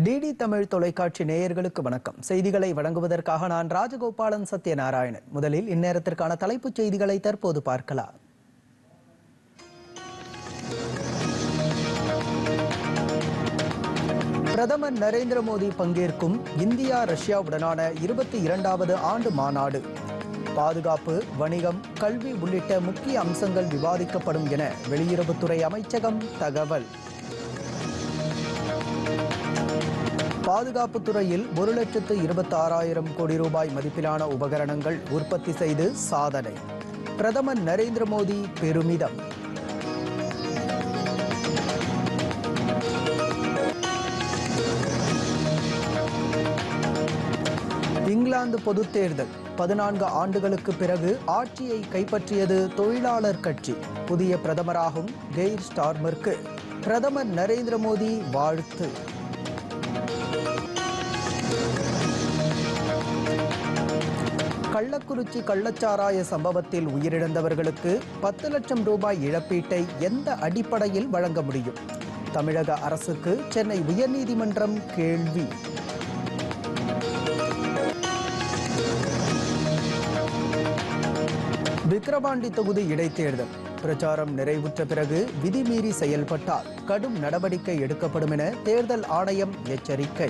DD Tamil தொலைக்காட்சி நேயர்களுக்கு வணக்கம் செய்திகளை வழங்குவதற்காக நான் ராஜகோபாலன் சத்யநாராயணன் முதலில் இந்நேரத்திற்கான தலைப்புச் செய்திகளை தற்போது பார்க்கலாம் பிரதமர் நரேந்திர மோடி பங்கேற்கும் இந்தியா ரஷ்யாவுடனான இருபத்தி இரண்டாவது ஆண்டு மாநாடு பாதுகாப்பு வணிகம் கல்வி உள்ளிட்ட முக்கிய அம்சங்கள் விவாதிக்கப்படும் என வெளியுறவுத்துறை அமைச்சகம் தகவல் பாதுகாப்பு துறையில் ஒரு லட்சத்து இருபத்தி ஆறாயிரம் கோடி ரூபாய் மதிப்பிலான உபகரணங்கள் உற்பத்தி செய்து சாதனை பிரதமர் நரேந்திர மோடி பெருமிதம் இங்கிலாந்து பொதுத் தேர்தல் பதினான்கு ஆண்டுகளுக்கு பிறகு ஆட்சியை கைப்பற்றியது தொழிலாளர் கட்சி புதிய பிரதமராகும் கெய்ர் ஸ்டார்மருக்கு பிரதமர் நரேந்திர மோடி வாழ்த்து கள்ளக்குறிச்சி கள்ளச்சாராய சம்பவத்தில் உயிரிழந்தவர்களுக்கு பத்து லட்சம் ரூபாய் இழப்பீட்டை எந்த அடிப்படையில் வழங்க முடியும் தமிழக அரசுக்கு சென்னை உயர்நீதிமன்றம் கேள்வி விக்கிரவாண்டி தொகுதி இடைத்தேர்தல் பிரச்சாரம் நிறைவுற்ற பிறகு விதிமீறி செயல்பட்டால் கடும் நடவடிக்கை எடுக்கப்படும் என தேர்தல் ஆணையம் எச்சரிக்கை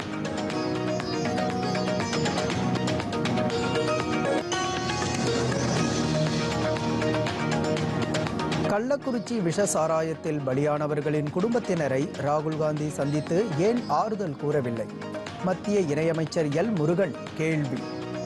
கள்ளக்குறிச்சி விஷ சாராயத்தில் பலியானவர்களின் குடும்பத்தினரை ராகுல் காந்தி சந்தித்து ஏன் ஆறுதல் கூறவில்லை மத்திய இணையமைச்சர் எல் முருகன் கேள்வி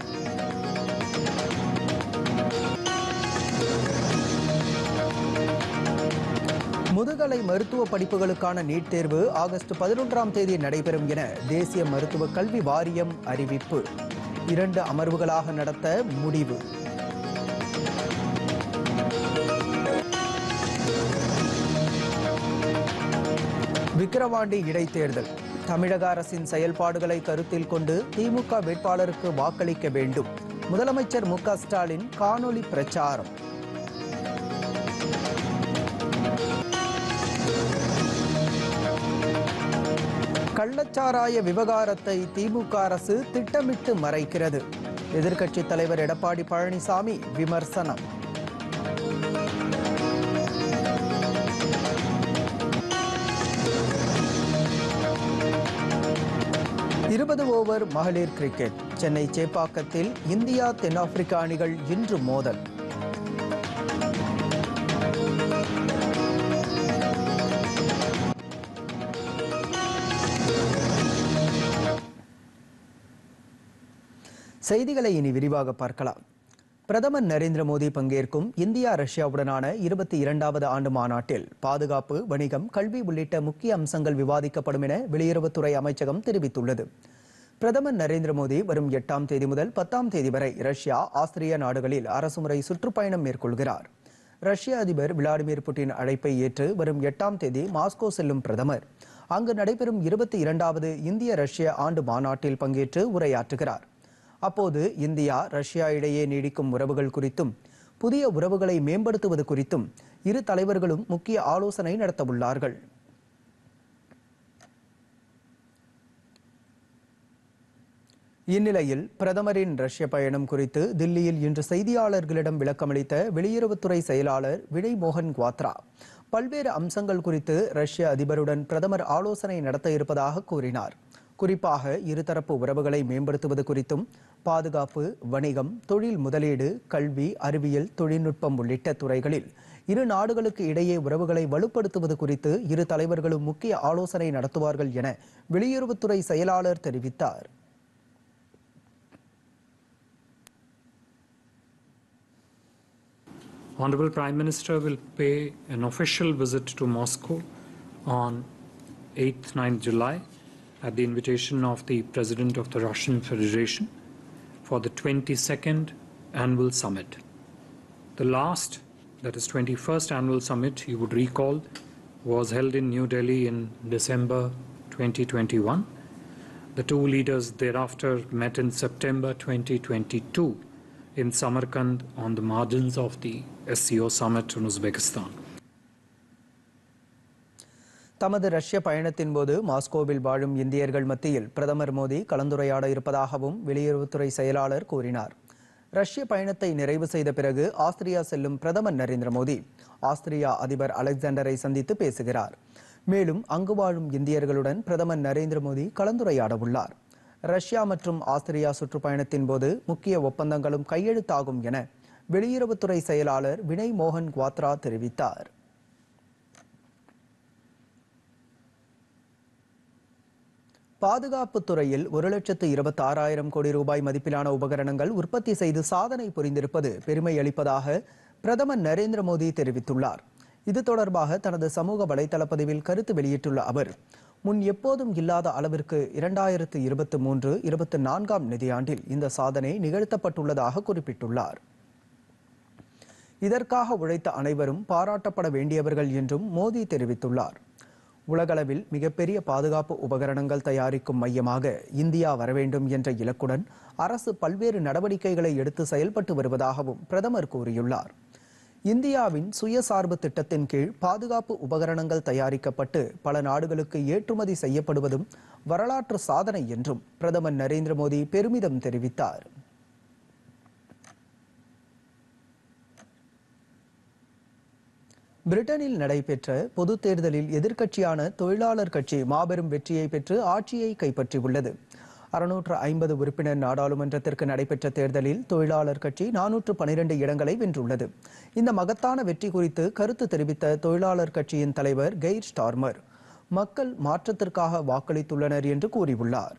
முதுகலை மருத்துவ படிப்புகளுக்கான நீட் தேர்வு ஆகஸ்ட் பதினொன்றாம் தேதி நடைபெறும் என தேசிய மருத்துவ கல்வி வாரியம் அறிவிப்பு இரண்டு அமர்வுகளாக நடத்த முடிவு விக்கிரவாண்டி இடைத்தேர்தல் தமிழக அரசின் செயல்பாடுகளை கருத்தில் கொண்டு திமுக வேட்பாளருக்கு வாக்களிக்க வேண்டும் முதலமைச்சர் மு க ஸ்டாலின் காணொலி பிரச்சாரம் கள்ளச்சாராய விவகாரத்தை திமுக அரசு திட்டமிட்டு மறைக்கிறது எதிர்க்கட்சித் தலைவர் எடப்பாடி பழனிசாமி விமர்சனம் இருபது ஓவர் மகளிர் கிரிக்கெட் சென்னை சேப்பாக்கத்தில் இந்தியா தென்னாப்பிரிக்கா அணிகள் இன்று மோதல் செய்திகளை இனி விரிவாக பார்க்கலாம் பிரதமர் நரேந்திர மோடி பங்கேற்கும் இந்தியா ரஷ்யாவுடனான இருபத்தி இரண்டாவது ஆண்டு மாநாட்டில் பாதுகாப்பு வணிகம் கல்வி உள்ளிட்ட முக்கிய அம்சங்கள் விவாதிக்கப்படும் என வெளியுறவுத்துறை அமைச்சகம் தெரிவித்துள்ளது பிரதமர் நரேந்திர மோடி வரும் எட்டாம் தேதி முதல் பத்தாம் தேதி வரை ரஷ்யா ஆஸ்திரியா நாடுகளில் அரசுமுறை சுற்றுப்பயணம் மேற்கொள்கிறார் ரஷ்ய அதிபர் விளாடிமிர் புட்டின் அழைப்பை ஏற்று வரும் எட்டாம் தேதி மாஸ்கோ செல்லும் பிரதமர் அங்கு நடைபெறும் இருபத்தி இரண்டாவது இந்திய ரஷ்ய ஆண்டு மாநாட்டில் பங்கேற்று உரையாற்றுகிறார் அப்போது இந்தியா ரஷ்யா இடையே நீடிக்கும் உறவுகள் குறித்தும் புதிய உறவுகளை மேம்படுத்துவது குறித்தும் இரு தலைவர்களும் முக்கிய ஆலோசனை நடத்தவுள்ளார்கள் இந்நிலையில் பிரதமரின் ரஷ்ய பயணம் குறித்து தில்லியில் இன்று செய்தியாளர்களிடம் விளக்கமளித்த வெளியுறவுத்துறை செயலாளர் வினய் மோகன் குவாத்ரா பல்வேறு அம்சங்கள் குறித்து ரஷ்ய அதிபருடன் பிரதமர் ஆலோசனை நடத்த இருப்பதாக கூறினார் குறிப்பாக இருதரப்பு உறவுகளை மேம்படுத்துவது குறித்தும் பாதுகாப்பு வணிகம் தொழில் முதலீடு கல்வி அறிவியல் தொழில்நுட்பம் உள்ளிட்ட துறைகளில் இரு நாடுகளுக்கு இடையே உறவுகளை வலுப்படுத்துவது குறித்து இரு தலைவர்களும் முக்கிய ஆலோசனை நடத்துவார்கள் என வெளியுறவுத்துறை செயலாளர் தெரிவித்தார் Honorable Prime Minister will pay an official visit to Moscow on 8th 9th July at the invitation of the President of the Russian Federation for the 22nd annual summit. The last, that is 21st annual summit, you would recall, was held in New Delhi in December 2021. The two leaders thereafter met in September 2022 in Samarkand on the margins of the SCO summit in Uzbekistan. தமது ரஷ்ய பயணத்தின் போது மாஸ்கோவில் வாழும் இந்தியர்கள் மத்தியில் பிரதமர் மோடி கலந்துரையாட இருப்பதாகவும் வெளியுறவுத்துறை செயலாளர் கூறினார் ரஷ்ய பயணத்தை நிறைவு செய்த பிறகு ஆஸ்திரியா செல்லும் பிரதமர் நரேந்திர மோடி ஆஸ்திரியா அதிபர் அலெக்சாண்டரை சந்தித்து பேசுகிறார் மேலும் அங்கு வாழும் இந்தியர்களுடன் பிரதமர் நரேந்திர மோடி கலந்துரையாட உள்ளார் ரஷ்யா மற்றும் ஆஸ்திரியா சுற்றுப்பயணத்தின் போது முக்கிய ஒப்பந்தங்களும் கையெழுத்தாகும் என வெளியுறவுத்துறை செயலாளர் வினய் மோகன் குவாத்ரா தெரிவித்தார் பாதுகாப்பு துறையில் ஒரு லட்சத்து இருபத்தி ஆறாயிரம் கோடி ரூபாய் மதிப்பிலான உபகரணங்கள் உற்பத்தி செய்து சாதனை புரிந்திருப்பது பெருமை அளிப்பதாக பிரதமர் நரேந்திர மோடி தெரிவித்துள்ளார் இது தொடர்பாக தனது சமூக வலைதள பதிவில் கருத்து வெளியிட்டுள்ள அவர் முன் எப்போதும் இல்லாத அளவிற்கு இரண்டாயிரத்து இருபத்தி மூன்று இருபத்தி நான்காம் நிதியாண்டில் இந்த சாதனை நிகழ்த்தப்பட்டுள்ளதாக குறிப்பிட்டுள்ளார் இதற்காக உழைத்த அனைவரும் பாராட்டப்பட வேண்டியவர்கள் என்றும் மோடி தெரிவித்துள்ளார் உலகளவில் மிகப்பெரிய பாதுகாப்பு உபகரணங்கள் தயாரிக்கும் மையமாக இந்தியா வர வேண்டும் என்ற இலக்குடன் அரசு பல்வேறு நடவடிக்கைகளை எடுத்து செயல்பட்டு வருவதாகவும் பிரதமர் கூறியுள்ளார் இந்தியாவின் சுயசார்பு திட்டத்தின் கீழ் பாதுகாப்பு உபகரணங்கள் தயாரிக்கப்பட்டு பல நாடுகளுக்கு ஏற்றுமதி செய்யப்படுவதும் வரலாற்று சாதனை என்றும் பிரதமர் நரேந்திர மோடி பெருமிதம் தெரிவித்தார் பிரிட்டனில் நடைபெற்ற பொதுத் தேர்தலில் எதிர்க்கட்சியான தொழிலாளர் கட்சி மாபெரும் வெற்றியை பெற்று ஆட்சியை கைப்பற்றியுள்ளது அறுநூற்று ஐம்பது உறுப்பினர் நாடாளுமன்றத்திற்கு நடைபெற்ற தேர்தலில் தொழிலாளர் கட்சி நானூற்று பனிரெண்டு இடங்களை வென்றுள்ளது இந்த மகத்தான வெற்றி குறித்து கருத்து தெரிவித்த தொழிலாளர் கட்சியின் தலைவர் கெய்ர் ஸ்டார்மர் மக்கள் மாற்றத்திற்காக வாக்களித்துள்ளனர் என்று கூறியுள்ளார்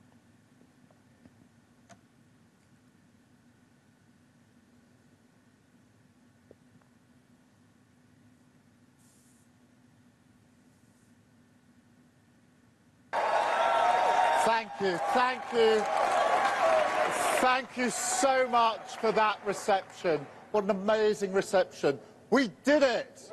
Thank you, thank you. Thank you so much for that reception. What an amazing reception. We did it!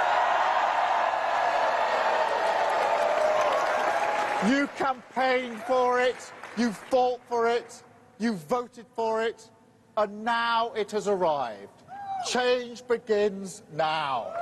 You campaigned for it, you fought for it, you voted for it, and now it has arrived. Change begins now.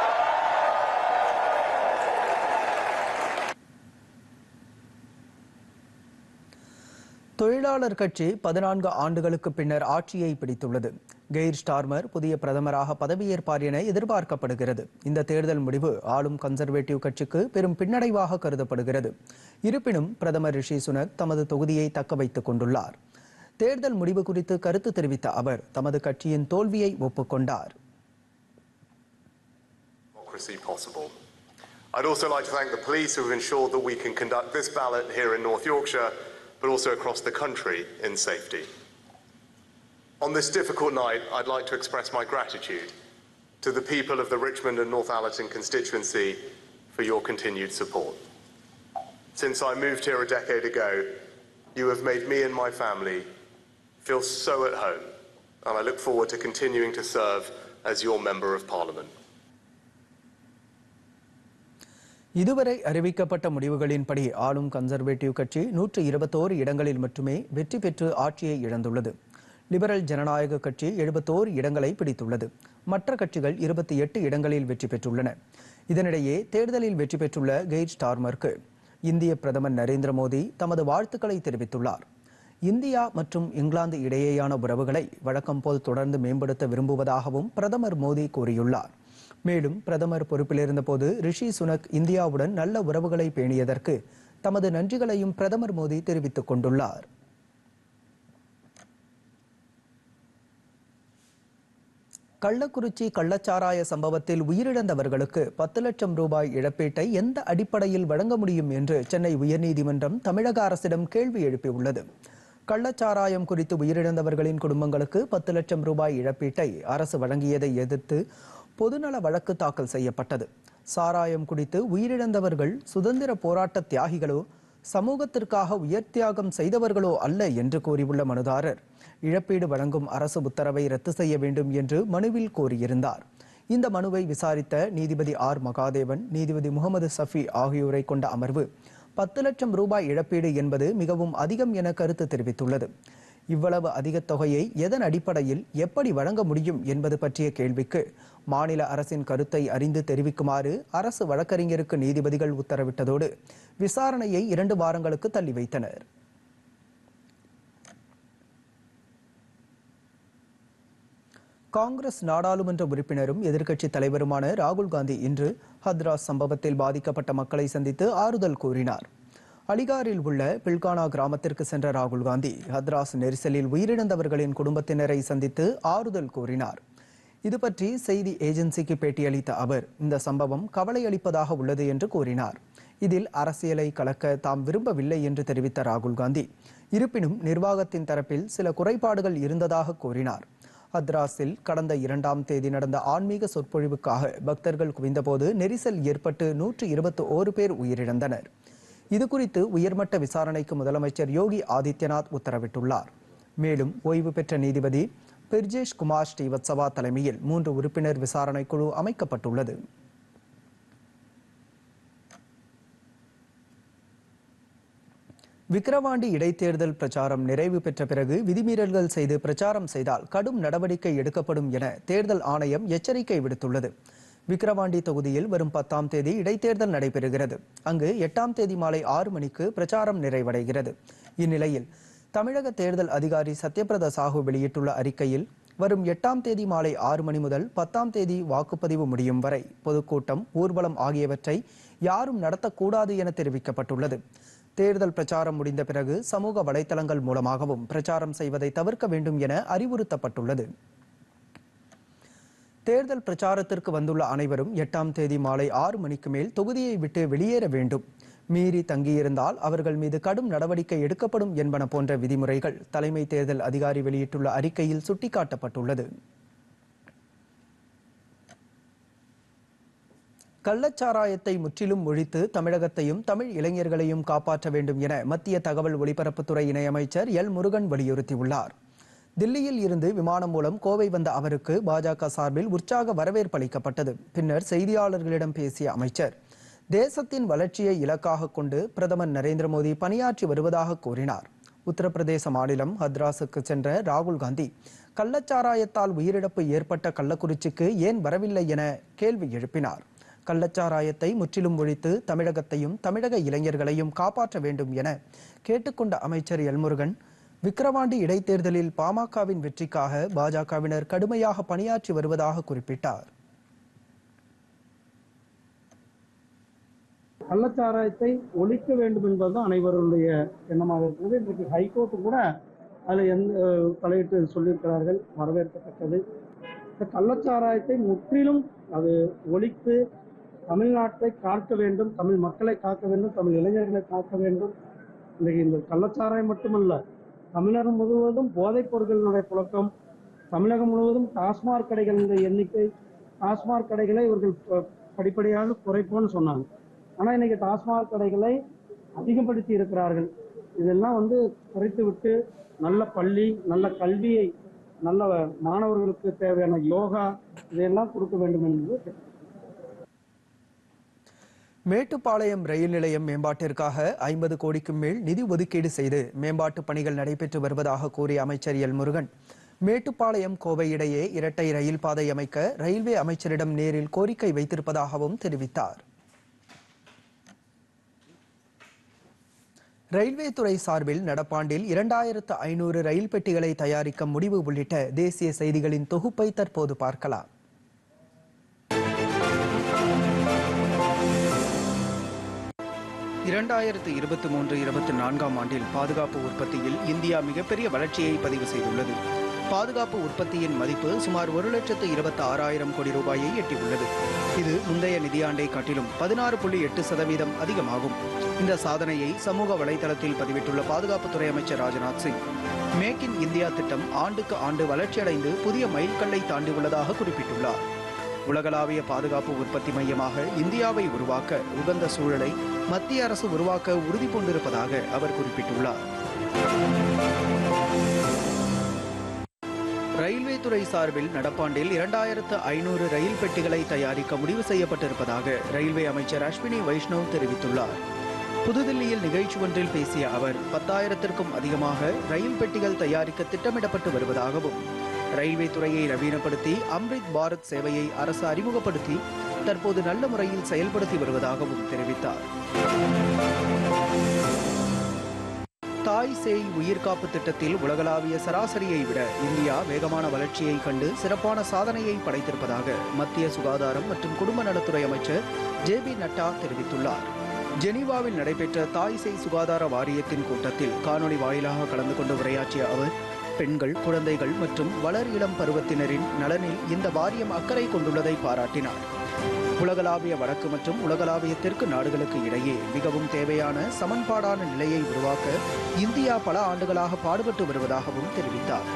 தொழிலாளர் கட்சி பதினான்கு ஆண்டுகளுக்கு பின்னர் ஆட்சியை பிடித்துள்ளது Keir Starmer புதிய பிரதமராக பதவியேற்பார் என எதிர்பார்க்கப்படுகிறது இந்த தேர்தல் முடிவு ஆளும் கன்சர்வேட்டிவ் கட்சிக்கு பெரும் பின்னடைவாக கருதப்படுகிறது இருப்பினும் பிரதமர் ரிஷி சுனக் தமது தொகுதியை தக்க வைத்துக் கொண்டுள்ளார் தேர்தல் முடிவு குறித்து கருத்து தெரிவித்த அவர் தமது கட்சியின் தோல்வியை ஒப்புக்கொண்டார் democracy possible. I'd also like to thank the police who have ensured that we can conduct this ballot here in North Yorkshire, but also across the country in safety. On this difficult night, I'd like to express my gratitude to the people of the Richmond and North Allerton constituency for your continued support. Since I moved here a decade ago, you have made me and my family feel so at home, and I look forward to continuing to serve as your Member of Parliament. இதுவரை அறிவிக்கப்பட்ட முடிவுகளின்படி ஆளும் conservative கட்சி நூற்று இருபத்தோரு இடங்களில் மட்டுமே வெற்றி பெற்று ஆட்சியை இழந்துள்ளது லிபரல் ஜனநாயக கட்சி எழுபத்தோரு இடங்களை பிடித்துள்ளது மற்ற கட்சிகள் இருபத்தி எட்டு இடங்களில் வெற்றி பெற்றுள்ளன இதனிடையே தேர்தலில் வெற்றி பெற்றுள்ள கெய்ட் ஸ்டார்மருக்கு இந்திய பிரதமர் நரேந்திர மோடி தமது வாழ்த்துக்களை தெரிவித்துள்ளார் இந்தியா மற்றும் இங்கிலாந்து இடையேயான உறவுகளை வழக்கம் போல் தொடர்ந்து மேம்படுத்த விரும்புவதாகவும் பிரதமர் மோடி கூறியுள்ளார் மேலும் பிரதமர் பொறுப்பிலிருந்த போது ரிஷி சுனக் இந்தியாவுடன் நல்ல உறவுகளை பேணியதற்கு தமது நன்றிகளையும் பிரதமர் மோடி தெரிவித்துக் கொண்டுள்ளார் கள்ளக்குறிச்சி கள்ளச்சாராய சம்பவத்தில் உயிரிழந்தவர்களுக்கு பத்து லட்சம் ரூபாய் இழப்பீட்டை எந்த அடிப்படையில் வழங்க முடியும் என்று சென்னை உயர்நீதிமன்றம் தமிழக அரசிடம் கேள்வி எழுப்பியுள்ளது கள்ளச்சாராயம் குறித்து உயிரிழந்தவர்களின் குடும்பங்களுக்கு பத்து லட்சம் ரூபாய் இழப்பீட்டை அரசு வழங்கியதை எதிர்த்து பொதுநல வழக்கு தாக்கல் செய்யப்பட்டது சாராயம் குடித்து உயிரிழந்தவர்கள் சுதந்திர போராட்ட தியாகிகளோ சமூகத்திற்காக உயர் தியாகம் செய்தவர்களோ அல்ல என்று கூறியுள்ள மனுதாரர் இழப்பீடு வழங்கும் அரசு உத்தரவை ரத்து செய்ய வேண்டும் என்று மனுவில் கோரியிருந்தார் இந்த மனுவை விசாரித்த நீதிபதி ஆர் மகாதேவன் நீதிபதி முகமது சஃபி ஆகியோரை கொண்ட அமர்வு பத்து லட்சம் ரூபாய் இழப்பீடு என்பது மிகவும் அதிகம் என கருத்து தெரிவித்துள்ளது இவ்வளவு அதிக தொகையை எதன் அடிப்படையில் எப்படி வழங்க முடியும் என்பது பற்றிய கேள்விக்கு மாநில அரசின் கருத்தை அறிந்து தெரிவிக்குமாறு அரசு வழக்கறிஞருக்கு நீதிபதிகள் உத்தரவிட்டதோடு விசாரணையை இரண்டு வாரங்களுக்கு தள்ளி வைத்தனர் காங்கிரஸ் நாடாளுமன்ற உறுப்பினரும் எதிர்க்கட்சி தலைவருமான ராகுல் காந்தி இன்று ஹத்ராஸ் சம்பவத்தில் பாதிக்கப்பட்ட மக்களை சந்தித்து ஆறுதல் கூறினார் அலிகாரில் உள்ள பில்கானா கிராமத்திற்கு சென்ற ராகுல் காந்தி ஹத்ராஸ் நெரிசலில் உயிரிழந்தவர்களின் குடும்பத்தினரை சந்தித்து ஆறுதல் கூறினார் இது பற்றி செய்தி ஏஜென்சிக்கு பேட்டியளித்த அவர் இந்த சம்பவம் கவலை அளிப்பதாக உள்ளது என்று கூறினார் இதில் அரசியலை கலக்க தாம் விரும்பவில்லை என்று தெரிவித்த ராகுல் காந்தி இருப்பினும் நிர்வாகத்தின் தரப்பில் சில குறைபாடுகள் இருந்ததாக கூறினார் ஹத்ராஸில் கடந்த இரண்டாம் தேதி நடந்த ஆன்மீக சொற்பொழிவுக்காக பக்தர்கள் குவிந்தபோது நெரிசல் ஏற்பட்டு நூற்று இருபத்தி ஓரு பேர் உயிரிழந்தனர் இதுகுறித்து உயர்மட்ட விசாரணைக்கு முதலமைச்சர் யோகி ஆதித்யநாத் உத்தரவிட்டுள்ளார் மேலும் ஓய்வு பெற்ற நீதிபதி பிர்ஜேஷ் குமார் ஸ்ரீவத்சவா தலைமையில் மூன்று உறுப்பினர் விசாரணை குழு அமைக்கப்பட்டுள்ளது விக்கிரவாண்டி இடைத்தேர்தல் பிரச்சாரம் நிறைவு பெற்ற பிறகு விதிமீறல்கள் செய்து பிரச்சாரம் செய்தால் கடும் நடவடிக்கை எடுக்கப்படும் என தேர்தல் ஆணையம் எச்சரிக்கை விடுத்துள்ளது விக்கிரவாண்டி தொகுதியில் வரும் பத்தாம் தேதி இடைத்தேர்தல் நடைபெறுகிறது அங்கு எட்டாம் தேதி மாலை ஆறு மணிக்கு பிரச்சாரம் நிறைவடைகிறது இந்நிலையில் தமிழக தேர்தல் அதிகாரி சத்யபிரத சாஹூ வெளியிட்டுள்ள அறிக்கையில் வரும் எட்டாம் தேதி மாலை ஆறு மணி முதல் பத்தாம் தேதி வாக்குப்பதிவு முடியும் வரை பொதுக்கூட்டம் ஊர்வலம் ஆகியவற்றை யாரும் நடத்தக்கூடாது என தெரிவிக்கப்பட்டுள்ளது தேர்தல் பிரச்சாரம் முடிந்த பிறகு சமூக வலைதளங்கள் மூலமாகவும் பிரச்சாரம் செய்வதை தவிர்க்க வேண்டும் என அறிவுறுத்தப்பட்டுள்ளது தேர்தல் பிரச்சாரத்திற்கு வந்துள்ள அனைவரும் எட்டாம் தேதி மாலை ஆறு மணிக்கு மேல் தொகுதியை விட்டு வெளியேற வேண்டும் மீறி தங்கியிருந்தால் அவர்கள் மீது கடும் நடவடிக்கை எடுக்கப்படும் என்பன போன்ற விதிமுறைகள் தலைமை தேர்தல் அதிகாரி வெளியிட்டுள்ள அறிக்கையில் சுட்டிக்காட்டப்பட்டுள்ளது கள்ளச்சாராயத்தை முற்றிலும் ஒழித்து தமிழகத்தையும் தமிழ் இளைஞர்களையும் காப்பாற்ற வேண்டும் என மத்திய தகவல் ஒலிபரப்புத்துறை இணையமைச்சர் எல் முருகன் வலியுறுத்தியுள்ளார் தில்லியில் இருந்து விமானம் மூலம் கோவை வந்த அவருக்கு பாஜக சார்பில் உற்சாக வரவேற்பு அளிக்கப்பட்டது பின்னர் செய்தியாளர்களிடம் பேசிய அமைச்சர் தேசத்தின் வளர்ச்சியை இலக்காக கொண்டு பிரதமர் நரேந்திர மோடி பணியாற்றி வருவதாக கூறினார் உத்தரப்பிரதேச மாநிலம் ஹத்ராஸுக்கு சென்ற ராகுல் காந்தி கள்ளச்சாராயத்தால் உயிரிழப்பு ஏற்பட்ட கள்ளக்குறிச்சிக்கு ஏன் வரவில்லை என கேள்வி எழுப்பினார் கள்ளச்சாராயத்தை முற்றிலும் ஒழித்து தமிழகத்தையும் தமிழக இளைஞர்களையும் காப்பாற்ற வேண்டும் என கேட்டுக்கொண்ட அமைச்சர் எல்முருகன் விக்கிரவாண்டி இடைத்தேர்தலில் பாமகவின் வெற்றிக்காக பாஜகவினர் கடுமையாக பணியாற்றி வருவதாக குறிப்பிட்டார் கள்ளச்சாராயத்தை ஒழிக்க வேண்டும் என்பதுதான் அனைவருடைய எண்ணமாக இருக்கிறது இன்றைக்கு ஹைகோர்ட்டு கூட அதில் எந்த தலையிட்டு சொல்லியிருக்கிறார்கள் வரவேற்கத்தக்கது இந்த கள்ளச்சாராயத்தை முற்றிலும் அது ஒழித்து தமிழ்நாட்டை காக்க வேண்டும் தமிழ் மக்களை காக்க வேண்டும் தமிழ் இளைஞர்களை காக்க வேண்டும் இன்றைக்கு இந்த கள்ளச்சாராயம் மட்டுமல்ல தமிழகம் முழுவதும் போதைப் பொருட்களினுடைய புழக்கம் தமிழகம் முழுவதும் டாஸ்மாக் கடைகளின் எண்ணிக்கை டாஸ்மாக் கடைகளை இவர்கள் ப- படிப்படியாக குறைப்போம்னு சொன்னாங்க ஆனா இன்னைக்கு டாஸ்மாக் கடைகளை அதிகப்படுத்தி இருக்கிறார்கள் இதெல்லாம் வந்து குறைத்து விட்டு நல்ல பள்ளி நல்ல கல்வியை நல்ல மாணவர்களுக்கு தேவையான யோகா இதையெல்லாம் கொடுக்க வேண்டும் என்பது மேட்டுப்பாளையம் ரயில் நிலையம் மேம்பாட்டிற்காக ஐம்பது கோடிக்கும் மேல் நிதி ஒதுக்கீடு செய்து மேம்பாட்டு பணிகள் நடைபெற்று வருவதாக கூறிய அமைச்சர் எல் முருகன் மேட்டுப்பாளையம் கோவை இடையே இரட்டை ரயில் பாதை அமைக்க ரயில்வே அமைச்சரிடம் நேரில் கோரிக்கை வைத்திருப்பதாகவும் தெரிவித்தார் ரயில்வே துறை சார்பில் நடப்பாண்டில் இரண்டாயிரத்து ஐநூறு ரயில் பெட்டிகளை தயாரிக்க முடிவு உள்ளிட்ட தேசிய செய்திகளின் தொகுப்பை தற்போது பார்க்கலாம் இரண்டாயிரத்து இருபத்தி மூன்று இருபத்தி நான்காம் ஆண்டில் பாதுகாப்பு உற்பத்தியில் இந்தியா மிகப்பெரிய வளர்ச்சியை பதிவு செய்துள்ளது பாதுகாப்பு உற்பத்தியின் மதிப்பு சுமார் ஒரு லட்சத்து இருபத்தி ஆறாயிரம் கோடி ரூபாயை எட்டியுள்ளது இது முந்தைய நிதியாண்டை காட்டிலும் பதினாறு புள்ளி எட்டு சதவீதம் அதிகமாகும் இந்த சாதனையை சமூக வலைதளத்தில் பதிவிட்டுள்ள பாதுகாப்புத்துறை அமைச்சர் Rajnath Singh make in India திட்டம் ஆண்டுக்கு ஆண்டு வளர்ச்சியடைந்து புதிய மைல்கல்லை தாண்டியுள்ளதாக குறிப்பிட்டுள்ளார் உலகளாவிய பாதுகாப்பு உற்பத்தி மையமாக இந்தியாவை உருவாக்க உகந்த சூழலை மத்திய அரசு உருவாக்க உறுதி பூண்டிருப்பதாக அவர் குறிப்பிட்டுள்ளார் ரயில்வே துறை சார்பில் நடப்பாண்டில் இரண்டாயிரத்து ஐநூறு ரயில் பெட்டிகளை தயாரிக்க முடிவு செய்யப்பட்டிருப்பதாக ரயில்வே அமைச்சர் அஸ்வினி வைஷ்ணவ் தெரிவித்துள்ளார் புதுதில்லியில் நிகழ்ச்சி ஒன்றில் பேசிய அவர் பத்தாயிரத்திற்கும் அதிகமாக ரயில் பெட்டிகள் தயாரிக்க திட்டமிடப்பட்டு வருவதாகவும் ரயில்வே துறையை நவீனப்படுத்தி அம்ரித் பாரத் சேவையை அரசு அறிமுகப்படுத்தி தற்போது நல்ல முறையில் செயல்படுத்தி வருவதாகவும் தெரிவித்தார் தாய் சேய் உயிர்காப்பு திட்டத்தில் உலகளாவிய சராசரியை விட இந்தியா வேகமான வளர்ச்சியை கண்டு சிறப்பான சாதனையை படைத்திருப்பதாக மத்திய சுகாதாரம் மற்றும் குடும்ப நலத்துறை அமைச்சர் ஜே பி நட்டா தெரிவித்துள்ளார் ஜெனீவாவில் நடைபெற்ற தாய் சேய் சுகாதார வாரியத்தின் கூட்டத்தில் காணொலி வாயிலாக கலந்து கொண்டு உரையாற்றிய அவர் பெண்கள் குழந்தைகள் மற்றும் வளர் இளம் பருவத்தினரின் நலனில் இந்த வாரியம் அக்கறை கொண்டுள்ளதை பாராட்டினார் உலகளாவிய வடக்கு மற்றும் உலகளாவிய தெற்கு நாடுகளுக்கு இடையே மிகவும் தேவையான சமன்பாடான நிலையை உருவாக்க இந்தியா பல ஆண்டுகளாக பாடுபட்டு வருவதாகவும் தெரிவித்தார்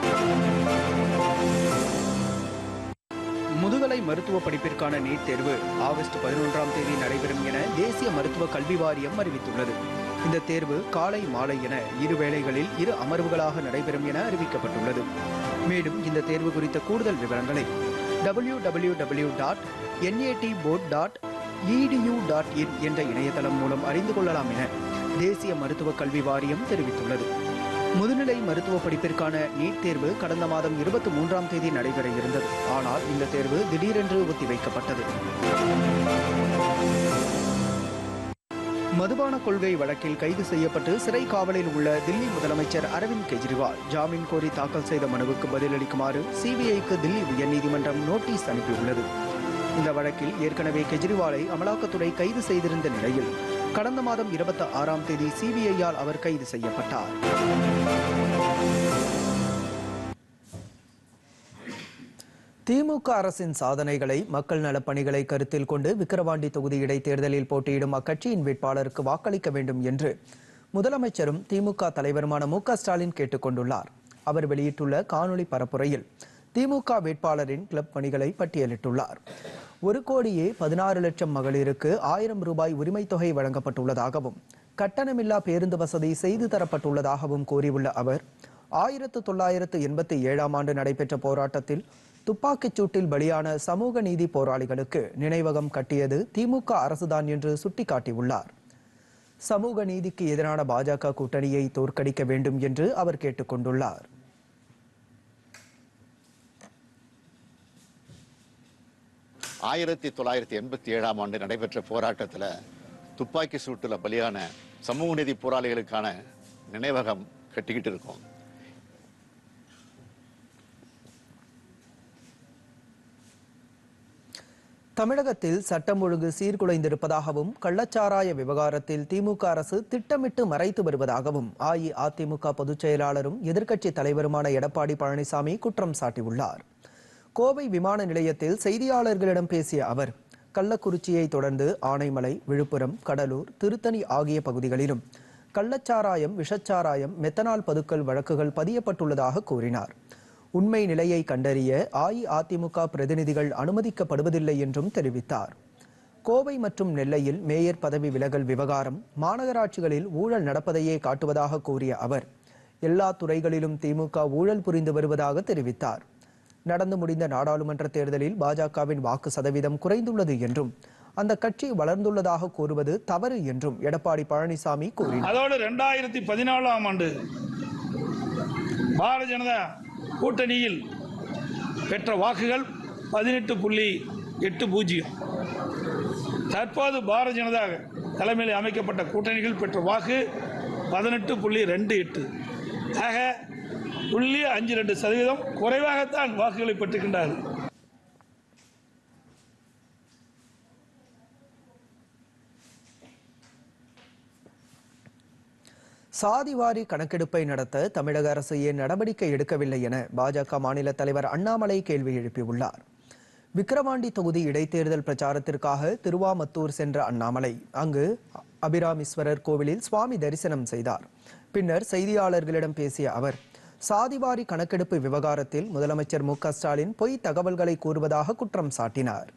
முதுகலை மருத்துவ படிப்பிற்கான நீட் தேர்வு ஆகஸ்ட் பதினொன்றாம் தேதி நடைபெறும் என தேசிய மருத்துவ கல்வி வாரியம் அறிவித்துள்ளது இந்த தேர்வு காலை மாலை என இரு வேளைகளில் இரு அமர்வுகளாக நடைபெறும் என அறிவிக்கப்பட்டுள்ளது மேலும் இந்த தேர்வு குறித்த கூடுதல் விவரங்களை W W W dot N A T board dot edu dot in என்ற இணையதளம் மூலம் அறிந்து கொள்ளலாம் என தேசிய மருத்துவ கல்வி வாரியம் தெரிவித்துள்ளது முதுநிலை மருத்துவ படிப்பிற்கான நீட் தேர்வு கடந்த மாதம் இருபத்தி மூன்றாம் தேதி நடைபெற இருந்தது ஆனால் இந்த தேர்வு திடீரென்று ஒத்திவைக்கப்பட்டது மதுபான கொள்கை வழக்கில் கைது செய்யப்பட்டு சிறை காவலில் உள்ள தில்லி முதலமைச்சர் அரவிந்த் கெஜ்ரிவால் ஜாமீன் கோரி தாக்கல் செய்த மனுவுக்கு பதிலளிக்குமாறு சிபிஐக்கு தில்லி உயர்நீதிமன்றம் நோட்டீஸ் அனுப்பியுள்ளது இந்த வழக்கில் ஏற்கனவே கெஜ்ரிவாலை அமலாக்கத்துறை கைது செய்திருந்த நிலையில் கடந்த மாதம் இருபத்தி ஆறாம் தேதி சிபிஐயால் அவர் கைது செய்யப்பட்டார் திமுக அரசின் சாதனைகளை மக்கள் நலப் பணிகளை கருத்தில் கொண்டு விக்கிரவாண்டி தொகுதி இடைத்தேர்தலில் போட்டியிடும் அக்கட்சியின் வேட்பாளருக்கு வாக்களிக்க வேண்டும் என்று முதலமைச்சரும் திமுக தலைவருமான மு க ஸ்டாலின் கேட்டுக்கொண்டுள்ளார் அவர் வெளியிட்டுள்ள காணொளி பரப்புரையில் திமுக வேட்பாளரின் கிளப் பணிகளை பட்டியலிட்டுள்ளார் ஒரு கோடியே பதினாறு லட்சம் மகளிருக்கு ஆயிரம் ரூபாய் உரிமைத் தொகை வழங்கப்பட்டுள்ளதாகவும் கட்டணமில்லா பேருந்து வசதி செய்து தரப்பட்டுள்ளதாகவும் கூறியுள்ள அவர் ஆயிரத்து தொள்ளாயிரத்து எண்பத்தி ஏழாம் ஆண்டு நடைபெற்ற போராட்டத்தில் துப்பாக்கிச் சூட்டில் பலியான சமூக நீதி போராளிகளுக்கு நினைவகம் கட்டியது திமுக அரசுதான் என்று சுட்டிக்காட்டியுள்ளார் சமூக நீதிக்கு எதிரான பாஜக கூட்டணியை தோற்கடிக்க வேண்டும் என்று அவர் கேட்டுக்கொண்டுள்ளார் ஆயிரத்தி தொள்ளாயிரத்தி எண்பத்தி ஏழாம் ஆண்டு நடைபெற்ற போராட்டத்தில் துப்பாக்கி சூட்டில் பலியான சமூக நீதி போராளிகளுக்கான நினைவகம் கட்டிக்கிட்டு இருக்கோம் தமிழகத்தில் சட்டம் ஒழுங்கு சீர்குலைந்திருப்பதாகவும் கள்ளச்சாராய விவகாரத்தில் திமுக அரசு திட்டமிட்டு மறைத்து வருவதாகவும் அஇஅதிமுக பொதுச் செயலாளரும் எதிர்க்கட்சி தலைவருமான எடப்பாடி பழனிசாமி குற்றம் சாட்டியுள்ளார் கோவை விமான நிலையத்தில் செய்தியாளர்களிடம் பேசிய அவர் கள்ளக்குறிச்சியை தொடர்ந்து ஆனைமலை விழுப்புரம் கடலூர் திருத்தணி ஆகிய பகுதிகளிலும் கள்ளச்சாராயம் விஷச்சாராயம் மெத்தனால் பதுக்கல் வழக்குகள் பதியப்பட்டுள்ளதாக கூறினார் உண்மை நிலையை கண்டறிய அஇஅதிமுக பிரதிநிதிகள் அனுமதிக்கப்படுவதில்லை என்றும் தெரிவித்தார் கோவை மற்றும் நெல்லையில் மேயர் பதவி விலகல் விவகாரம் மாநகராட்சிகளில் ஊழல் நடப்பதையே காட்டுவதாக கூறிய அவர் எல்லா துறைகளிலும் திமுக ஊழல் புரிந்து வருவதாக தெரிவித்தார் நடந்து முடிந்த நாடாளுமன்ற தேர்தலில் பாஜகவின் வாக்கு சதவீதம் குறைந்துள்ளது என்றும் அந்த கட்சி வளர்ந்துள்ளதாக கூறுவது தவறு என்றும் எடப்பாடி பழனிசாமி கூறினார் அதோடு ரெண்டாயிரத்தி பதினாலாம் ஆண்டு பாரதிய ஜனதா கூட்டணியில் பெற்ற வாக்குகள் பதினெட்டு புள்ளி எட்டு பூஜ்ஜியம் தற்போது பாரதிய ஜனதா தலைமையில் அமைக்கப்பட்ட கூட்டணிகள் பெற்ற வாக்கு பதினெட்டு புள்ளி ரெண்டு எட்டு ஆக புள்ளி அஞ்சு ரெண்டு சதவீதம் குறைவாகத்தான் வாக்குகளை பெற்றுக்கின்றார்கள் சாதிவாரி கணக்கெடுப்பை நடத்த தமிழக அரசு ஏன் நடவடிக்கை எடுக்கவில்லை என பாஜக மாநில தலைவர் அண்ணாமலை கேள்வி எழுப்பியுள்ளார் விக்கிரவாண்டி தொகுதி இடைத்தேர்தல் பிரச்சாரத்திற்காக திருவாமத்தூர் சென்ற அண்ணாமலை அங்கு அபிராமீஸ்வரர் கோவிலில் சுவாமி தரிசனம் செய்தார் பின்னர் செய்தியாளர்களிடம் பேசிய அவர் சாதிவாரி கணக்கெடுப்பு விவகாரத்தில் முதலமைச்சர் மு க ஸ்டாலின் பொய் தகவல்களை கூறுவதாக குற்றம் சாட்டினார்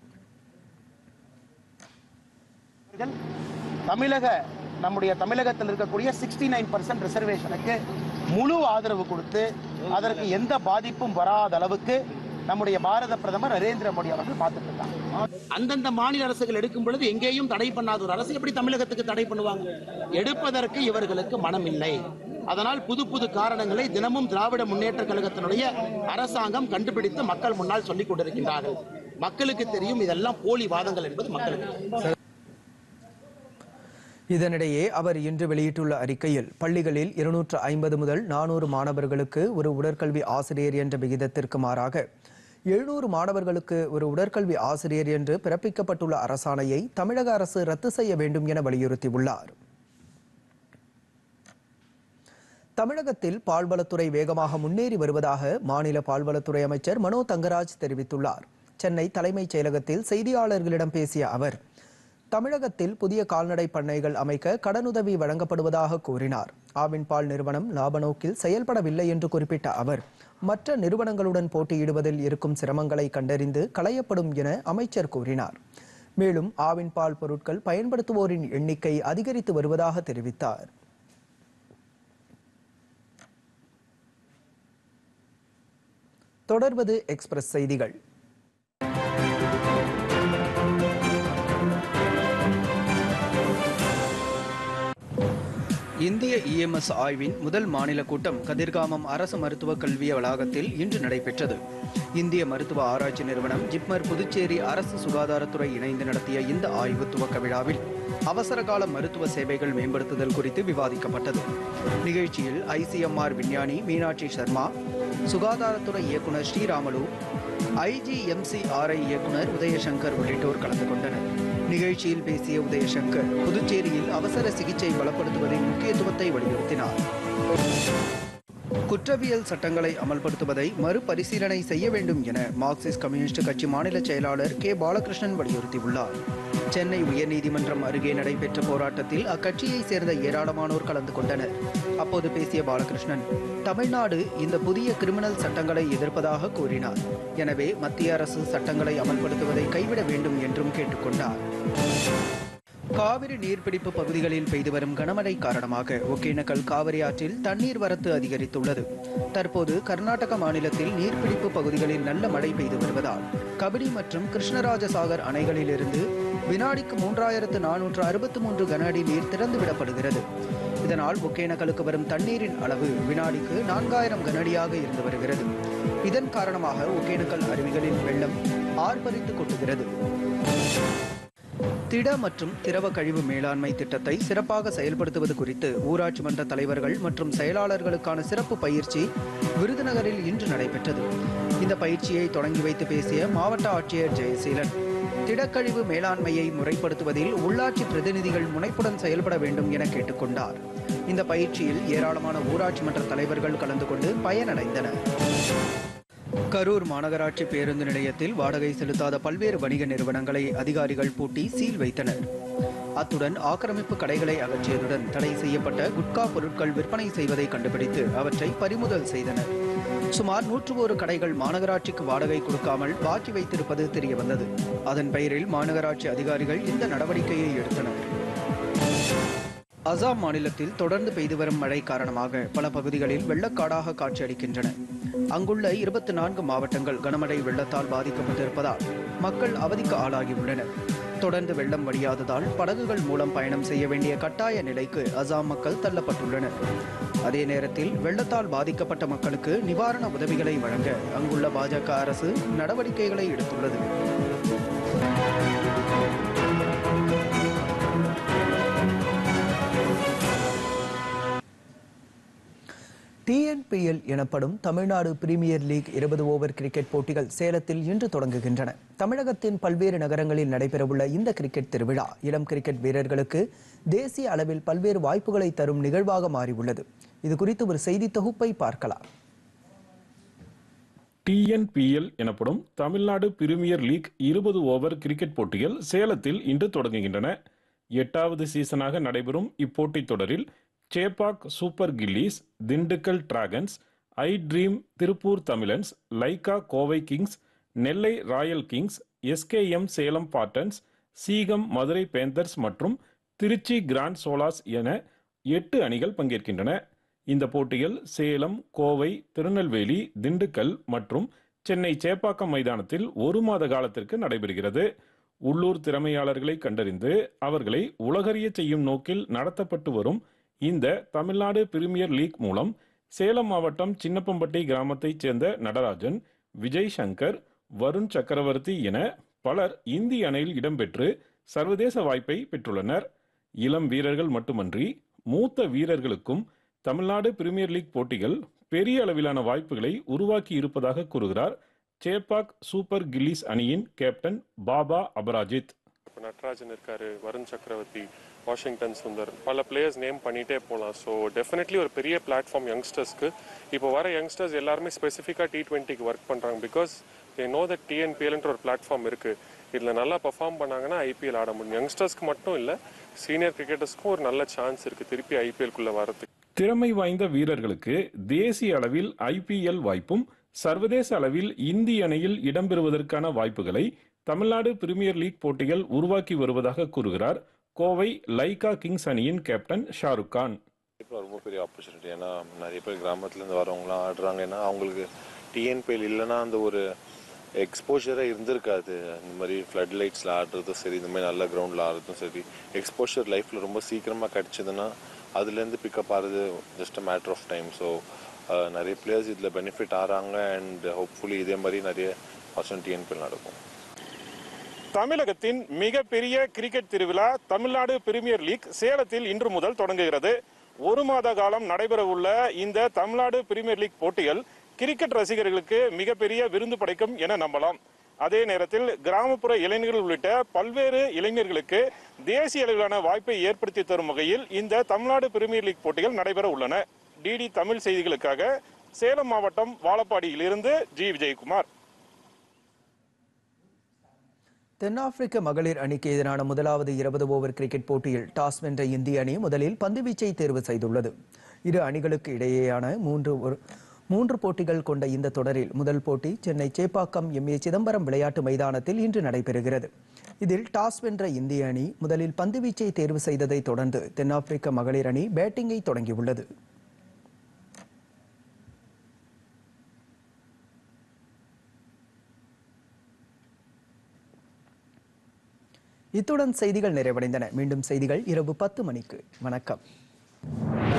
அவர்கள் தமிழக நம்முடைய தமிழகத்தில் இருக்கக்கூடிய சிக்ஸ்டி நைன் பர்சன்ட் ரிசர்வேஷனுக்கு முழு ஆதரவு கொடுத்து அதற்கு எந்த பாதிப்பும் வராத அளவுக்கு நம்முடைய பாரத பிரதமர் நரேந்திர மோடி அவர்கள் பார்த்துட்டு இருக்காங்க அந்தந்த மாநில அரசுகள் எடுக்கும் பொழுது எங்கேயும் தடை பண்ணாத ஒரு அரசு எப்படி தமிழகத்துக்கு தடை பண்ணுவாங்க எடுப்பதற்கு இவர்களுக்கு மனம் இல்லை அதனால் புது புது காரணங்களை தினமும் திராவிட முன்னேற்ற கழகத்தினுடைய அரசாங்கம் கண்டுபிடித்து மக்கள் முன்னால் சொல்லிக் கொண்டிருக்கின்றார்கள் மக்களுக்கு தெரியும் இதெல்லாம் போலி வாதங்கள் என்பது மக்களுக்கு தெரியும். இதனிடையே அவர் இன்று வெளியிட்டுள்ள அறிக்கையில் பள்ளிகளில் இருநூற்று ஐம்பது முதல் நானூறு மாணவர்களுக்கு ஒரு உடற்கல்வி ஆசிரியர் என்ற விகிதத்திற்கு மாறாக எழுநூறு மாணவர்களுக்கு ஒரு உடற்கல்வி ஆசிரியர் என்று பிறப்பிக்கப்பட்டுள்ள அரசாணையை தமிழக அரசு ரத்து செய்ய வேண்டும் என வலியுறுத்தியுள்ளார் தமிழகத்தில் பால்வளத்துறை வேகமாக முன்னேறி வருவதாக மாநில பால்வளத்துறை அமைச்சர் மனோ தங்கராஜ் தெரிவித்துள்ளார் சென்னை தலைமைச் செயலகத்தில் செய்தியாளர்களிடம் பேசிய அவர் தமிழகத்தில் புதிய கால்நடை பண்ணைகள் அமைக்க கடனுதவி வழங்கப்படுவதாக கூறினார் ஆவின் பால் நிறுவனம் லாப நோக்கில் செயல்படவில்லை என்று குறிப்பிட்ட அவர் மற்ற நிறுவனங்களுடன் போட்டியிடுவதில் இருக்கும் சிரமங்களை கண்டறிந்து களையப்படும் என அமைச்சர் கூறினார் மேலும் ஆவின் பால் பொருட்கள் பயன்படுத்துவோரின் எண்ணிக்கை அதிகரித்து வருவதாக தெரிவித்தார் தொடர்வது எக்ஸ்பிரஸ் செய்திகள் இந்திய இஎம்எஸ் ஆய்வின் முதல் மாநில கூட்டம் கதிர்காமம் அரசு மருத்துவக் கல்வி வளாகத்தில் இன்று நடைபெற்றது இந்திய மருத்துவ ஆராய்ச்சி நிறுவனம் ஜிப்மர் புதுச்சேரி அரசு சுகாதாரத்துறை இணைந்து நடத்திய இந்த ஆய்வு துவக்க விழாவில் அவசரகால மருத்துவ சேவைகள் மேம்படுத்துதல் குறித்து விவாதிக்கப்பட்டது நிகழ்ச்சியில் ஐசிஎம்ஆர் விஞ்ஞானி மீனாட்சி சர்மா சுகாதாரத்துறை இயக்குனர் ஸ்ரீராமலு ஐஜிஎம்சிஆர்ஐ இயக்குனர் உதயசங்கர் உள்ளிட்டோர் கலந்து கொண்டனர் நிகழ்ச்சியில் பேசிய உதயசங்கர் புதுச்சேரியில் அவசர சிகிச்சை பலப்படுத்துவதின் முக்கியத்துவத்தை வலியுறுத்தினார் குற்றவியல் சட்டங்களை அமல்படுத்துவதை மறுபரிசீலனை செய்ய வேண்டும் என மார்க்சிஸ்ட் கம்யூனிஸ்ட் கட்சி மாநில செயலாளர் கே பாலகிருஷ்ணன் வலியுறுத்தியுள்ளார் சென்னை உயர்நீதிமன்றம் அருகே நடைபெற்ற போராட்டத்தில் அக்கட்சியைச் சேர்ந்த ஏராளமானோர் கலந்து கொண்டனர் அப்போது பேசிய பாலகிருஷ்ணன் தமிழ்நாடு இந்த புதிய கிரிமினல் சட்டங்களை எதிர்ப்பதாக கூறினார் எனவே மத்திய அரசு சட்டங்களை அமல்படுத்துவதை கைவிட வேண்டும் என்றும் கேட்டுக்கொண்டார் காவிரி நீர்பிடிப்பு பகுதிகளில் பெய்து வரும் கனமழை காரணமாக ஒகேனக்கல் காவிரி ஆற்றில் தண்ணீர் வரத்து அதிகரித்துள்ளது தற்போது கர்நாடக மாநிலத்தில் நீர்பிடிப்பு பகுதிகளில் நல்ல மழை பெய்து வருவதால் கபினி மற்றும் கிருஷ்ணராஜசாகர் அணைகளிலிருந்து வினாடிக்கு மூன்றாயிரத்து நானூற்று அறுபத்து மூன்று கன அடி நீர் திறந்துவிடப்படுகிறது இதனால் ஒகேனக்கலுக்கு வரும் தண்ணீரின் அளவு வினாடிக்கு நான்காயிரம் கனஅடியாக இருந்து வருகிறது இதன் காரணமாக ஒகேனக்கல் அருவிகளில் வெள்ளம் ஆர்ப்பரித்து கொட்டுகிறது திட மற்றும் திரவ கழிவு மேலாண்மை திட்டத்தை சிறப்பாக செயல்படுத்துவது குறித்து ஊராட்சி மன்ற தலைவர்கள் மற்றும் செயலாளர்களுக்கான சிறப்பு பயிற்சி விருதுநகரில் இன்று நடைபெற்றது இந்த பயிற்சியை தொடங்கி வைத்து பேசிய மாவட்ட ஆட்சியர் ஜெயசீலன் திடக்கழிவு மேலாண்மையை முறைப்படுத்துவதில் உள்ளாட்சி பிரதிநிதிகள் முனைப்புடன் செயல்பட வேண்டும் என கேட்டுக்கொண்டார் இந்த பயிற்சியில் ஏராளமான ஊராட்சி மன்ற தலைவர்கள் கலந்து கொண்டு பயனடைந்தனர் கரூர் மாநகராட்சி பேருந்து நிலையத்தில் வாடகை செலுத்தாத பல்வேறு வணிக நிறுவனங்களை அதிகாரிகள் பூட்டி சீல் வைத்தனர் அத்துடன் ஆக்கிரமிப்பு கடைகளை அகற்றியதுடன் தடை செய்யப்பட்ட குட்கா பொருட்கள் விற்பனை செய்வதை கண்டுபிடித்து அவற்றை பறிமுதல் செய்தனர் சுமார் நூற்று ஒரு கடைகள் மாநகராட்சிக்கு வாடகை கொடுக்காமல் பாக்கி வைத்திருப்பது தெரியவந்தது அதன் பெயரில் மாநகராட்சி அதிகாரிகள் இந்த நடவடிக்கையை எடுத்தனர் அசாம் மாநிலத்தில் தொடர்ந்து பெய்து வரும் மழை காரணமாக பல பகுதிகளில் வெள்ளக்காடாக காட்சியளிக்கின்றன அங்குள்ள இருபத்தி நான்கு மாவட்டங்கள் கனமழை வெள்ளத்தால் பாதிக்கப்பட்டிருப்பதால் மக்கள் அவதிக்கு ஆளாகியுள்ளனர் தொடர்ந்து வெள்ளம் வடியாததால் படகுகள் மூலம் பயணம் செய்ய வேண்டிய கட்டாய நிலைக்கு அசாம் மக்கள் தள்ளப்பட்டுள்ளனர் அதே நேரத்தில் வெள்ளத்தால் பாதிக்கப்பட்ட மக்களுக்கு நிவாரண உதவிகளை வழங்க அங்குள்ள பாஜக அரசு நடவடிக்கைகளை எடுத்துள்ளது டிஎன்பிஎல் எனப்படும் தமிழ்நாடு பிரீமியர் லீக் இருபது ஓவர் கிரிக்கெட் போட்டிகள் சேலத்தில் இன்று தொடங்குகின்றன தமிழகத்தின் பல்வேறு நகரங்களில் நடைபெறவுள்ள இந்த கிரிக்கெட் திருவிழா இளம் கிரிக்கெட் வீரர்களுக்கு தேசிய அளவில் பல்வேறு வாய்ப்புகளை தரும் நிகழ்வாக மாறியுள்ளது இது குறித்து ஒரு செய்தி தொகுப்பை பார்க்கலாம் டிஎன்பிஎல் எனப்படும் தமிழ்நாடு பிரீமியர் லீக் இருபது ஓவர் கிரிக்கெட் போட்டிகள் சேலத்தில் இன்று தொடங்குகின்றன எட்டாவது சீசனாக நடைபெறும் இப்போட்டித் தொடரில் Chepauk Super Gillies Dindigul Dragons iDream Tiruppur Tamizhans Lyca Kovai Kings Nellai Royal Kings S K M Salem Spartans Siechem Madurai Panthers மற்றும் திருச்சி கிராண்ட் சோலாஸ் என எட்டு அணிகள் பங்கேற்கின்றன இந்த போட்டிகள் சேலம் கோவை திருநெல்வேலி திண்டுக்கல் மற்றும் சென்னை சேப்பாக்கம் மைதானத்தில் ஒரு மாத காலத்திற்கு நடைபெறுகிறது உள்ளூர் திறமையாளர்களை கண்டறிந்து அவர்களை உலகறிய செய்யும் நோக்கில் நடத்தப்பட்டு வரும் இந்த தமிழ்நாடு பிரீமியர் லீக் மூலம் சேலம் மாவட்டம் சின்னப்பம்பட்டி கிராமத்தைச் சேர்ந்த நடராஜன் விஜய் சங்கர் வருண் சக்கரவர்த்தி என பலர் இந்திய அணியில் இடம்பெற்று சர்வதேச வாய்ப்பை பெற்றுள்ளனர் இளம் வீரர்கள் மட்டுமன்றி மூத்த வீரர்களுக்கும் தமிழ்நாடு பிரீமியர் லீக் போட்டிகள் பெரிய அளவிலான வாய்ப்புகளை உருவாக்கி இருப்பதாக கூறுகிறார் சேப்பாக் சூப்பர் கில்லிஸ் அணியின் கேப்டன் பாபா அபராஜித் இப்போ நட்ராஜன் இருக்காரு வருண் சக்கரவர்த்தி வாஷிங்டன் சுந்தர் பல பிளேயர்ஸ் நேம் பண்ணிட்டே போகலாம் ஸோ டெஃபினெட்லி ஒரு பெரிய பிளாட்ஃபார்ம் யங்ஸ்டர்ஸ்க்கு இப்போ வர யங்ஸ்டர்ஸ் எல்லாருமே ஸ்பெசிஃபிக்காக டி டுவெண்ட்டிக்கு ஒர்க் பண்ணுறாங்க பிகாஸ் தே நோ தட் டிஎன்பிஎல்ன்ற ஒரு பிளாட்ஃபார்ம் இருக்குது இதில் நல்லா பெர்ஃபார்ம் பண்ணாங்கன்னா ஐபிஎல் ஆட முடியும் யங்ஸ்டர்ஸ்க்கு மட்டும் இல்லை சீனியர் கிரிக்கெட்டர்ஸ்க்கும் ஒரு நல்ல சான்ஸ் இருக்குது திருப்பி ஐபிஎல்குள்ளே வரதுக்கு திறமை வாய்ந்த வீரர்களுக்கு தேசிய அளவில் ஐபிஎல் வாய்ப்பும் சர்வதேச அளவில் இந்திய அணியில் இடம்பெறுவதற்கான வாய்ப்புகளை தமிழ்நாடு பிரீமியர் லீக் போட்டிகள் உருவாக்கி வருவதாக கூறுகிறார் கோவை லைகா கிங்ஸ் அணியின் கேப்டன் ஷாருக் கான் இப்போ ரொம்ப பெரிய ஆப்பர்ச்சுனிட்டி ஏன்னா நிறைய பேர் கிராமத்துலேருந்து வரவங்களாம் ஆடுறாங்க ஏன்னா அவங்களுக்கு டிஎன்பிஎல் இல்லைன்னா அந்த ஒரு எக்ஸ்போஷரே இருந்திருக்காது இந்த மாதிரி ஃப்ளட் லைட்ஸில் ஆடுறதும் சரி இந்த மாதிரி நல்ல கிரவுண்டில் ஆடுறதும் சரி எக்ஸ்போஷர் லைஃப்பில் ரொம்ப சீக்கிரமாக கிடச்சிதுன்னா அதுலேருந்து பிக்கப் ஆகிறது just a matter of time so நிறைய பிளேயர்ஸ் இதில் பெனிஃபிட் ஆகிறாங்க அண்ட் ஹோப்ஃபுல்லி இதே மாதிரி நிறைய வருஷம் டிஎன்பிஎல் நடக்கும் தமிழகத்தின் மிகப்பெரிய கிரிக்கெட் திருவிழா தமிழ்நாடு பிரீமியர் லீக் சேலத்தில் இன்று முதல் தொடங்குகிறது ஒரு மாத காலம் நடைபெறவுள்ள இந்த தமிழ்நாடு பிரீமியர் லீக் போட்டிகள் கிரிக்கெட் ரசிகர்களுக்கு மிகப்பெரிய விருந்து படைக்கும் என நம்பலாம் அதே நேரத்தில் கிராமப்புற இளைஞர்கள் உள்ளிட்ட பல்வேறு இளைஞர்களுக்கு தேசிய அளவிலான வாய்ப்பை ஏற்படுத்தி தரும் வகையில் இந்த தமிழ்நாடு பிரீமியர் லீக் போட்டிகள் நடைபெற உள்ளன டிடி தமிழ் செய்திகளுக்காக சேலம் மாவட்டம் வாழப்பாடியிலிருந்து ஜி விஜயகுமார் தென்னாப்பிரிக்க மகளிர் அணிக்கு எதிரான முதலாவது இருபது ஓவர் கிரிக்கெட் போட்டியில் டாஸ் வென்ற இந்திய அணி முதலில் பந்துவீச்சை தேர்வு செய்துள்ளது இரு அணிகளுக்கு இடையேயான மூன்று ஒரு மூன்று போட்டிகள் கொண்ட இந்த தொடரில் முதல் போட்டி சென்னை சேப்பாக்கம் எம் ஏ சிதம்பரம் விளையாட்டு மைதானத்தில் இன்று நடைபெறுகிறது இதில் டாஸ் வென்ற இந்திய அணி முதலில் பந்துவீச்சை தேர்வு செய்ததை தொடர்ந்து தென்னாப்பிரிக்க மகளிர் அணி பேட்டிங்கை தொடங்கியுள்ளது இத்துடன் செய்திகள் நிறைவடைந்தன மீண்டும் செய்திகள் இரவு பத்து மணிக்கு வணக்கம்